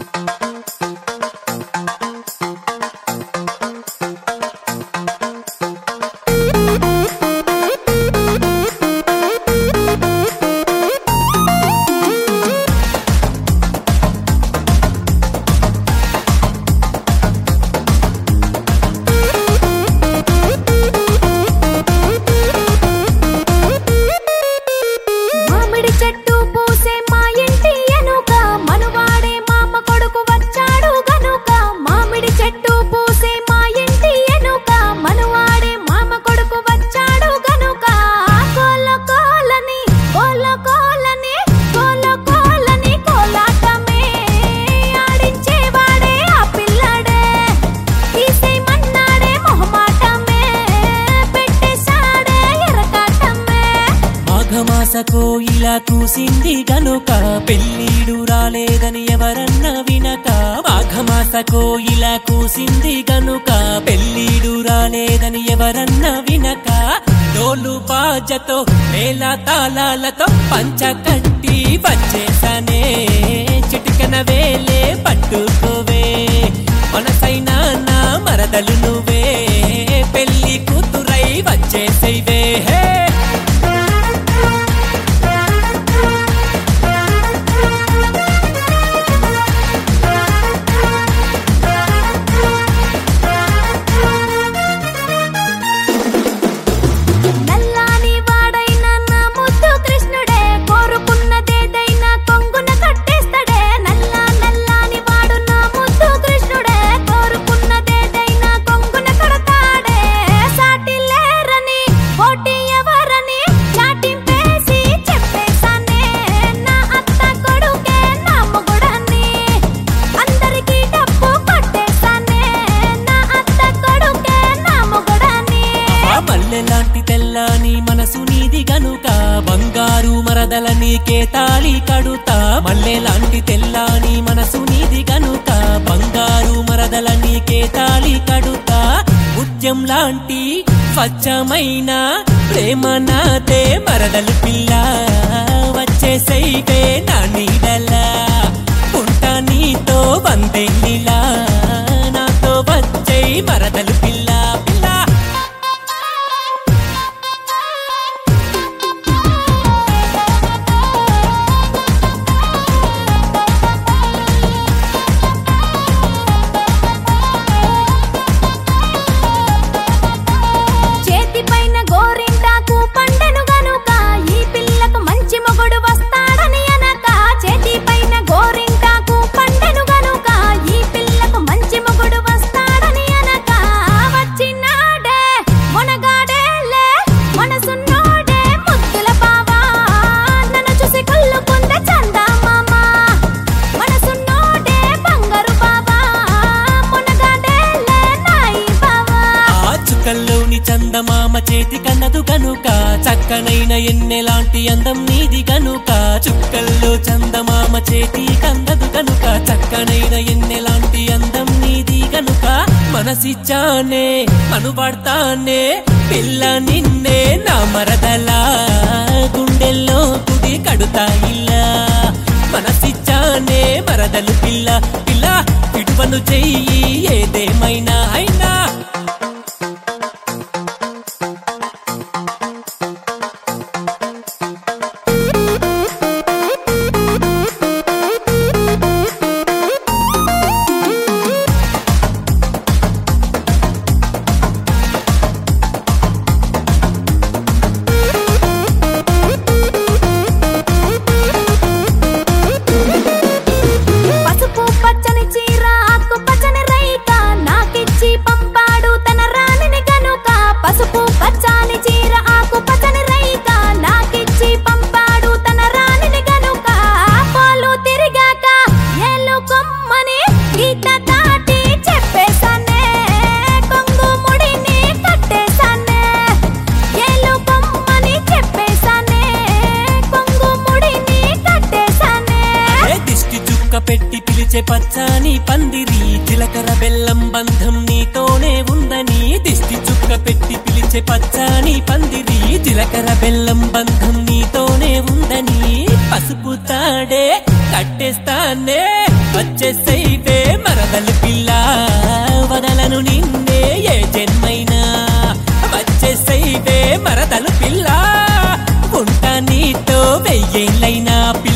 మామిడి చెట్టు పూసే మా ఇంటి ఎనుక మనువాడే మామ కొడుకు వచ్చాడు గనుక మామిడి చెట్టు పూసే మా ఇంటి ఎనుక మనువాడే మామ కొడుకు వచ్చాడు గనుక కోల కోలని కోల కోలని కోల కోలని కోలాటమే ఆడించేవాడే ఆ పిల్లడే తీసేయమన్నాడే మొహమాటమే పెట్టేశాడే ఎరకాటమే మాఘమాసకో ఇలా కూసింది గనుక పెళ్ళిడు రాలేదని ఎవరన్నా వినక మాఘమాసకో ఇలా కూసింది గనుక పెళ్ళిడు రాలేదని ఎవరన్నా వినక డోలు బాజతో మేళ తాళాలతో పంచ కట్టి వచ్చేసానే చిటికన వేలే పట్టుకోవే మనసైనా నా మరదలు నువ్వే పెళ్లి కూతురై వచ్చేసేవే హే నల్లాని వాడైన నా ముద్దు కృష్ణుడే కోరుకున్నదేదైనా కొంగున కట్టేస్తాడే నల్ల నల్లాని వాడు నా ముద్దు కృష్ణుడే కోరుకున్నదేదైనా కొంగున కడతాడే సాటి లేరని పోటీ ఎవరని చాటింపేసి చెప్పేశానే నా అత్త కొడుకే నా మొగుడని అందరికీ డబ్బు కొట్టేశానే నా అత్త కొడుకే నా మొగుడని ఆ మల్లె లాంటి తెల్లని మనసు నీది గనుక బంగారు మరదల నీకే తాళి కడుతా మల్లె లాంటి తెల్లని మనసు నీది గనుక బంగారు మరదల నీకే తాళి కడుతా ముత్యం లాంటి స్వచ్ఛమైన ప్రేమ నాదే మరదలు పిల్ల వచ్చేసైతే నా నీడలా ఉంటా నీతో వందేళ్ళిలా నాతో వచ్చేయ్ మరదలు పిల్ల పిల్ల చేతి పైన గోరింటాకు పండెను గనుక ఈ పిల్లకు మంచి మొగుడు వస్తాడని అనక చేతి పైన గోరింటాకు పండెను గనుక ఈ పిల్లకు మంచి మొగుడు వస్తాడని అనక వచ్చినాడే మొనగాడేలే మనసున్నోడే ముద్దుల బావా నన్ను చూసి కళ్ళు కొంద చందా మామ మనసున్నోడే బంగారు బావా మొనగాడేలే నాయి బావా ఆ చుక్కల్లోని చందమామ చేతి కన్నదు గనుక చక్కనైన ఎన్నెలాంటి అందం నీది గనుక చుక్కల్లో చందమామ చేతి కందదు గనుక చక్కనైన ఎన్నెలాంటి అందం నీది గనుక మనసిచ్చానే మనుపడతానే పిల్ల నిన్నే నా మరదలా గుండెల్లో కుడి కడుతా ఇలా మనసిచ్చానే మరదలు పిల్ల పిల్ల ఇటువను చెయ్యి ఏదేమైనా అయినా పసుపు పచ్చని చీర ఆకు పచ్చని రై పిలిచే పచ్చాని పందిరి చిలకర బెల్లం బంధం నీతోనే ఉందని దిష్టి చుక్క పెట్టి పిలిచే పచ్చాని పందిరి చిలకర బెల్లం బంధం నీతోనే ఉందని పసుపు తాడే కట్టేస్తానే వచ్చేసైతే మరదలు పిల్ల వదలను నిన్నే ఏ జన్మైనా వచ్చేసైతే మరదలు పిల్ల ఉంటా నీతో వెయ్యేళ్ళైనా పిల్ల